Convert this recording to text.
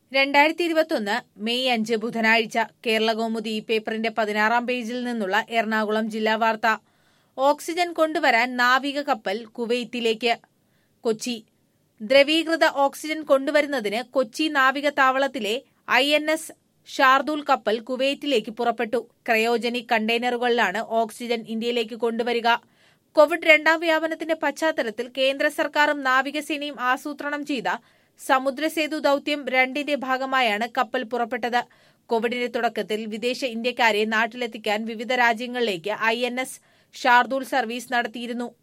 രണ്ടായിരത്തി ഇരുപത്തൊന്ന് മെയ് അഞ്ച് ബുധനാഴ്ച കേരളകൗമുദി ഈ പേപ്പറിന്റെ പതിനാറാം പേജിൽ നിന്നുള്ള എറണാകുളം ജില്ലാ വാർത്ത ഓക്സിജൻ കൊണ്ടുവരാൻ നാവിക കപ്പൽ കുവൈത്തിലേക്ക് കൊച്ചി ദ്രവീകൃത ഓക്സിജൻ കൊണ്ടുവരുന്നതിന് കൊച്ചി നാവിക താവളത്തിലെ ഐ എൻ എസ് ഷാർദൂൽ കപ്പൽ കുവൈറ്റിലേക്ക് പുറപ്പെട്ടു ക്രയോജനിക് കണ്ടെയ്നറുകളിലാണ് ഓക്സിജൻ ഇന്ത്യയിലേക്ക് കൊണ്ടുവരിക കോവിഡ് രണ്ടാം വ്യാപനത്തിന്റെ പശ്ചാത്തലത്തിൽ കേന്ദ്ര സർക്കാരും നാവികസേനയും ആസൂത്രണം ചെയ്ത സമുദ്രസേതു ദൌത്യം രണ്ടിന്റെ ഭാഗമായാണ് കപ്പൽ പുറപ്പെട്ടത് കോവിഡിന്റെ തുടക്കത്തിൽ വിദേശ ഇന്ത്യക്കാരെ നാട്ടിലെത്തിക്കാൻ വിവിധ രാജ്യങ്ങളിലേക്ക് I N S Shardul service നടത്തിയിരുന്നു